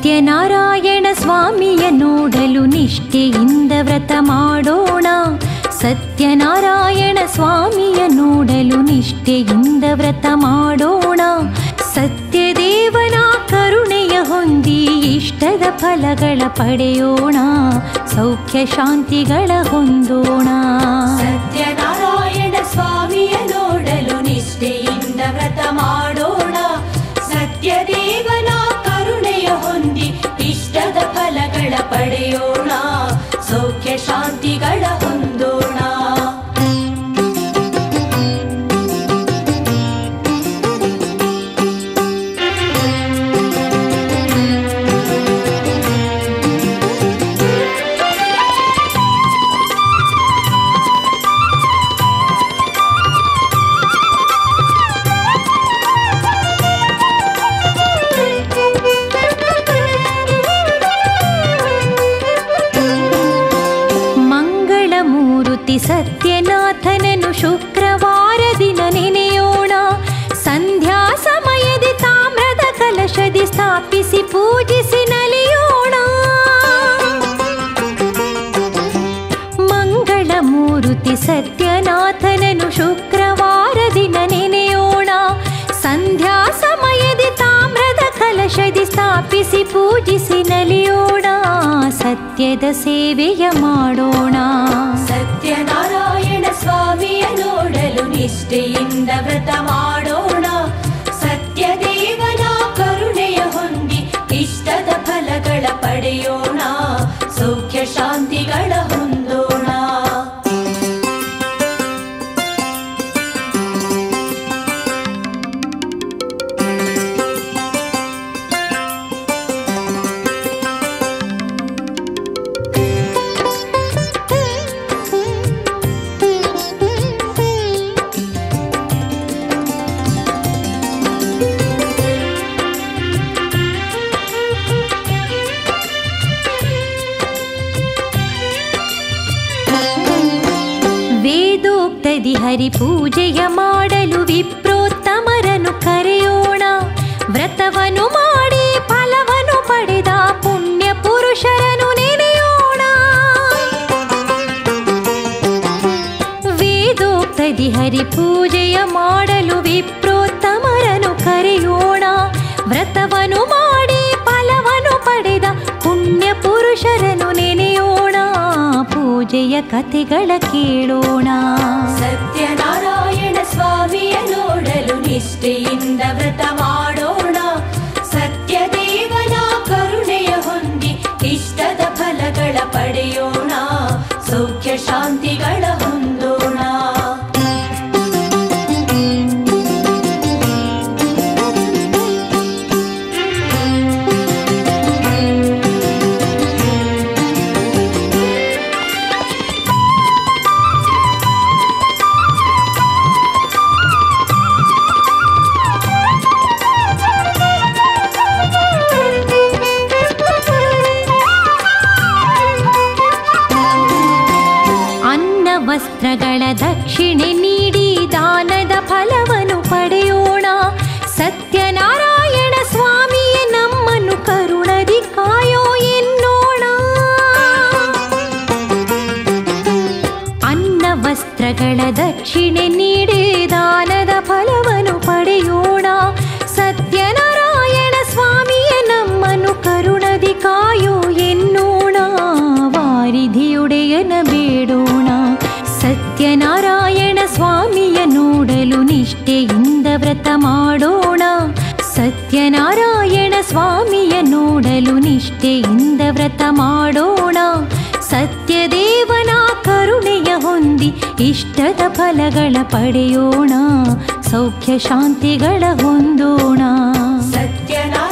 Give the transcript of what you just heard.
ಸತ್ಯನಾರಾಯಣ ಸ್ವಾಮಿಯ ನೋಡಲು ನಿಷ್ಠೆಯಿಂದ ವ್ರತ ಮಾಡೋಣ ಸತ್ಯನಾರಾಯಣ ಸ್ವಾಮಿಯ ನೋಡಲು ನಿಷ್ಠೆಯಿಂದ ವ್ರತ ಮಾಡೋಣ ಸತ್ಯದೇವನ ಕರುಣೆಯ ಹೊಂದಿ ಇಷ್ಟದ ಫಲಗಳ ಪಡೆಯೋಣ ಸೌಖ್ಯ ಶಾಂತಿಗಳ ಹೊಂದೋಣ ಸತ್ಯನಾರಾಯಣ ಸ್ವಾಮಿಯ ನೋಡಲು ನಿಷ್ಠೆಯಿಂದ ವ್ರತ ಮಾಡೋಣ ಸತ್ಯದೇವನ ಕರುಣೆಯ ಹೊಂದಿ ಇಷ್ಟದ ಫಲಗಳ ಪಡೆಯೋಣ ಸೌಖ್ಯ ಶಾಂತಿಗಳ ಹೊಂದೋಣ ಮಂಗಳಮೂರುತಿ ಸತ್ಯನಾಥನನು ಶುಕ್ರವಾರ ದಿನ ನೆನೆಯೋಣ ಸಂಧ್ಯಾ ಸಮಯದಿ ತಾಮ್ರದ ಕಲಶದಿ ಸ್ಥಾಪಿಸಿ ಪೂಜಿಸಿ ನಲಿಯೋಣ ಮಂಗಳಮೂರುತಿ ಸತ್ಯನಾಥನನು ಶುಕ್ರವಾರ ದಿನ ನೆನೆಯೋಣ ಸಂಧ್ಯಾ ಸಮಯದಿ ತಾಮ್ರದ ಕಲಶದಿ ಸ್ಥಾಪಿಸಿ ಪೂಜಿಸಿ ನಲಿಯೋಣ ಸತ್ಯದ ಸೇವೆಯ ಮಾಡೋಣ ಸತ್ಯನಾರಾಯಣ ಸ್ವಾಮಿಯ ನೋಡಲು ನಿಷ್ಠೆಯಿಂದ ವ್ರತ ಮಾಡೋಣ ಸತ್ಯದೇವನ ಕರುಣೆಯ ಹೊಂದಿ ಇಷ್ಟದ ಫಲಗಳ ಪಡೆಯೋಣ ಸೌಖ್ಯ ಶಾಂತಿಗಳ ಹೊಂದೋಣ ವೇದೋಕ್ತದಿ ಹರಿಪೂಜೆಯ ಮಾಡಲು ವಿಪ್ರೋತ್ತಮರನು ಕರೆಯೋಣ ವ್ರತವನ್ನು ಮಾಡಿ ಫಲವನ್ನು ಪಡೆದ ಪುಣ್ಯ ಪುರುಷರನು ನೆನೆಯೋಣ ವೇದೋಕ್ತದಿ ಹರಿಪೂಜೆಯ ಮಾಡಲು ವಿಪ್ರೋತ್ತಮರನು ಕರೆಯೋಣ ವ್ರತವನ್ನು ಮಾಡಿ ಫಲವನ್ನು ಪಡೆದ ಪುಣ್ಯ ಪುರುಷರನು ನೆನೆಯೋಣ ಪೂಜೆಯ ಕಥೆಗಳ ಕೇಳೋಣ ಸತ್ಯನಾರಾಯಣ ಸ್ವಾಮಿಯ ನೋಡಲು ನಿಷ್ಠೆಯಿಂದ ವ್ರತ ಮಾಡೋಣ ಸತ್ಯದೇವನ ಕರುಣೆಯ ಹೊಂದಿ ಇಷ್ಟದ ಫಲಗಳ ಪಡೆಯೋಣ ಸೌಖ್ಯ ಶಾಂತಿಗಳ ಹೊಂದೋಣ ಅನ್ನ ವಸ್ತ್ರಗಳ ದಕ್ಷಿಣೆ ನೀಡಿ ದಾನದ ಫಲವನ್ನು ಪಡೆಯೋಣ ಸತ್ಯನಾರಾಯಣ ಸ್ವಾಮಿಯೇ ನಮ್ಮನ್ನು ಕರುಣದಿ ಕಾಯೋ ಎನ್ನೋಣ ಅನ್ನ ವಸ್ತ್ರಗಳ ದಕ್ಷಿಣೆ ನೀಡಿ ದಾನದ ಫಲವನ್ನು ಪಡೆಯೋಣ ಸತ್ಯನಾರಾಯಣ ಸ್ವಾಮಿಯೇ ನಮ್ಮನ್ನು ಕರುಣದಿ ಕಾಯೋ ಎನ್ನೋಣ ವಾರಿಧಿಯೊಡೆಯನ ಬೇಡೋಣ ಸತ್ಯನಾರಾಯಣ ಸ್ವಾಮಿಯ ನೋಡಲು ನಿಷ್ಠೆಯಿಂದ ವ್ರತ ಮಾಡೋಣ ಸತ್ಯನಾರಾಯಣ ಸ್ವಾಮಿಯ ನೋಡಲು ನಿಷ್ಠೆಯಿಂದ ವ್ರತ ಮಾಡೋಣ ಸತ್ಯದೇವನ ಕರುಣೆಯ ಹೊಂದಿ ಇಷ್ಟದ ಫಲಗಳ ಪಡೆಯೋಣ ಸೌಖ್ಯ ಶಾಂತಿಗಳ ಹೊಂದೋಣ ಸತ್ಯನಾರಾಯಣ